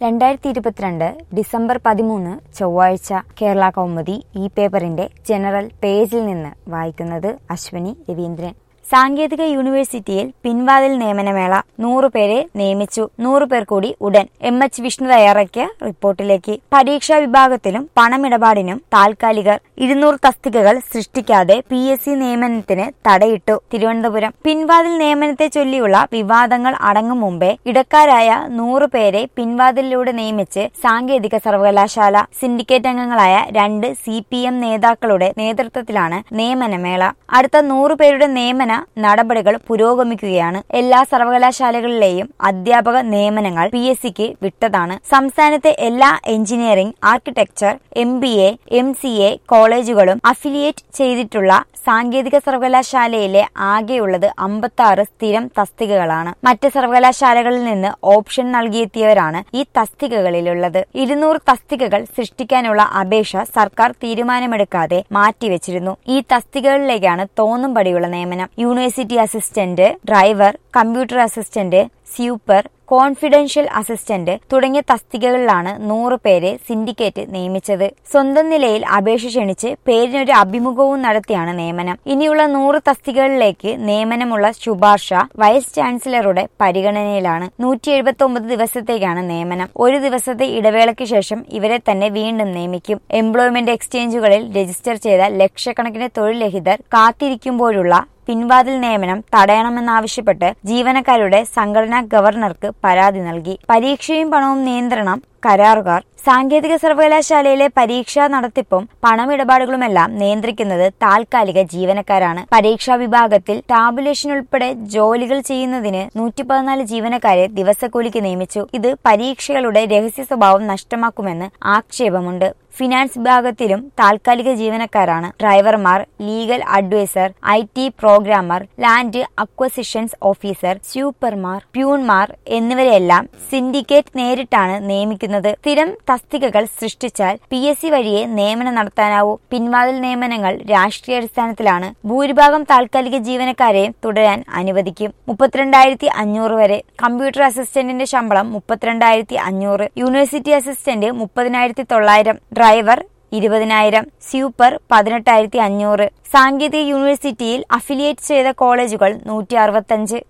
രണ്ടായിരത്തി ഇരുപത്തിരണ്ട് ഡിസംബർ പതിമൂന്ന് ചൊവ്വാഴ്ച കേരള കൗമുദി ഈ പേപ്പറിന്റെ ജനറൽ പേജിൽ നിന്ന് വായിക്കുന്നത് അശ്വനി രവീന്ദ്രൻ സാങ്കേതിക യൂണിവേഴ്സിറ്റിയിൽ പിൻവാതിൽ നിയമനമേള നൂറ് പേരെ നിയമിച്ചു നൂറ് പേർ കൂടി ഉടൻ എം എച്ച് വിഷ്ണു തയ്യാറാക്കിയ റിപ്പോർട്ടിലേക്ക് പരീക്ഷാ വിഭാഗത്തിലും പണമിടപാടിനും താൽക്കാലികർ ഇരുന്നൂറ് തസ്തികകൾ സൃഷ്ടിക്കാതെ പി എസ് സി നിയമനത്തിന് തടയിട്ടു തിരുവനന്തപുരം പിൻവാതിൽ നിയമനത്തെ ചൊല്ലിയുള്ള വിവാദങ്ങൾ അടങ്ങും മുമ്പേ ഇടക്കാരായ നൂറ് പേരെ പിൻവാതിലിലൂടെ നിയമിച്ച് സാങ്കേതിക സർവകലാശാല സിൻഡിക്കേറ്റ് അംഗങ്ങളായ രണ്ട് സി പി എം നേതാക്കളുടെ നേതൃത്വത്തിലാണ് നിയമനമേള അടുത്ത നൂറ് പേരുടെ നിയമന നടപടികൾ പുരോഗമിക്കുകയാണ് എല്ലാ സർവകലാശാലകളിലെയും അധ്യാപക നിയമനങ്ങൾ പി എസ് സിക്ക് വിട്ടതാണ് സംസ്ഥാനത്തെ എല്ലാ engineering architecture M B A M C A കോളേജുകളും അഫിലിയേറ്റ് ചെയ്തിട്ടുള്ള സാങ്കേതിക സർവകലാശാലയിലെ ആകെയുള്ളത് അമ്പത്തി ആറ് സ്ഥിരം തസ്തികകളാണ് മറ്റ് സർവകലാശാലകളിൽ നിന്ന് ഓപ്ഷൻ നൽകിയെത്തിയവരാണ് ഈ തസ്തികകളിലുള്ളത് ഇരുന്നൂറ് തസ്തികകൾ സൃഷ്ടിക്കാനുള്ള അപേക്ഷ സർക്കാർ തീരുമാനമെടുക്കാതെ മാറ്റിവെച്ചിരുന്നു ഈ തസ്തികകളിലേക്കാണ് തോന്നുംപടിയുള്ള നിയമനം university assistant driver computer assistant super confidential assistant തുടങ്ങിയ തസ്തികകളിലാണ് നൂറ് പേരെ സിൻഡിക്കേറ്റ് നിയമിച്ചത് സ്വന്തം നിലയിൽ അപേക്ഷ ക്ഷണിച്ച് പേരിനൊരു അഭിമുഖവും നടത്തിയാണ് നിയമനം ഇനിയുള്ള നൂറ് തസ്തികകളിലേക്ക് നിയമനമുള്ള ശുപാർശ വൈസ് ചാൻസലറുടെ പരിഗണനയിലാണ് നൂറ്റി എഴുപത്തി ഒമ്പത് ദിവസത്തേക്കാണ് നിയമനം ഒരു ദിവസത്തെ ഇടവേളയ്ക്ക് ശേഷം ഇവരെ തന്നെ വീണ്ടും നിയമിക്കും എംപ്ലോയ്മെന്റ് എക്സ്ചേഞ്ചുകളിൽ രജിസ്റ്റർ ചെയ്ത ലക്ഷക്കണക്കിന് തൊഴിൽ രഹിതർ കാത്തിരിക്കുമ്പോഴുള്ള പിൻവാതിൽ നിയമനം തടയണമെന്നാവശ്യപ്പെട്ട് ജീവനക്കാരുടെ സംഘടനാ ഗവർണർക്ക് പരാതി നൽകി പരീക്ഷയും പണവും നിയന്ത്രണം കരാറുകാർ സാങ്കേതിക സർവകലാശാലയിലെ പരീക്ഷാ നടത്തിപ്പും പണമിടപാടുകളുമെല്ലാം നിയന്ത്രിക്കുന്നത് താൽക്കാലിക ജീവനക്കാരാണ് പരീക്ഷാ വിഭാഗത്തിൽ ടാബുലേഷൻ ഉൾപ്പെടെ ജോലികൾ ചെയ്യുന്നതിന് നൂറ്റി പതിനാല് ജീവനക്കാരെ ദിവസക്കൂലിക്ക് നിയമിച്ചു ഇത് പരീക്ഷകളുടെ രഹസ്യ സ്വഭാവം നഷ്ടമാക്കുമെന്ന് ആക്ഷേപമുണ്ട് ഫിനാൻസ് വിഭാഗത്തിലും താൽക്കാലിക ജീവനക്കാരാണ് ഡ്രൈവർമാർ legal adviser I T programmer land acquisitions officer സൂപ്പർമാർ പ്യൂൺമാർ എന്നിവരെല്ലാം സിൻഡിക്കേറ്റ് നേരിട്ടാണ് നിയമിക്കുന്നത് സ്ഥിരം തസ്തികകൾ സൃഷ്ടിച്ചാൽ പി എസ് സി വഴിയെ നിയമനം നടത്താനാവൂ പിൻവാതിൽ നിയമനങ്ങൾ രാഷ്ട്രീയാടിസ്ഥാനത്തിലാണ് ഭൂരിഭാഗം താൽക്കാലിക ജീവനക്കാരെയും തുടരാൻ അനുവദിക്കും മുപ്പത്തിരണ്ടായിരത്തി അഞ്ഞൂറ് വരെ കമ്പ്യൂട്ടർ അസിസ്റ്റന്റിന്റെ ശമ്പളം മുപ്പത്തിരണ്ടായിരത്തി അഞ്ഞൂറ് യൂണിവേഴ്സിറ്റി അസിസ്റ്റന്റ് മുപ്പതിനായിരത്തി തൊള്ളായിരം ഡ്രൈവർ ഇരുപതിനായിരം സ്യൂപ്പർ പതിനെട്ടായിരത്തി അഞ്ഞൂറ് സാങ്കേതിക യൂണിവേഴ്സിറ്റിയിൽ അഫിലിയേറ്റ് ചെയ്ത കോളേജുകൾ നൂറ്റി അറുപത്തഞ്ച്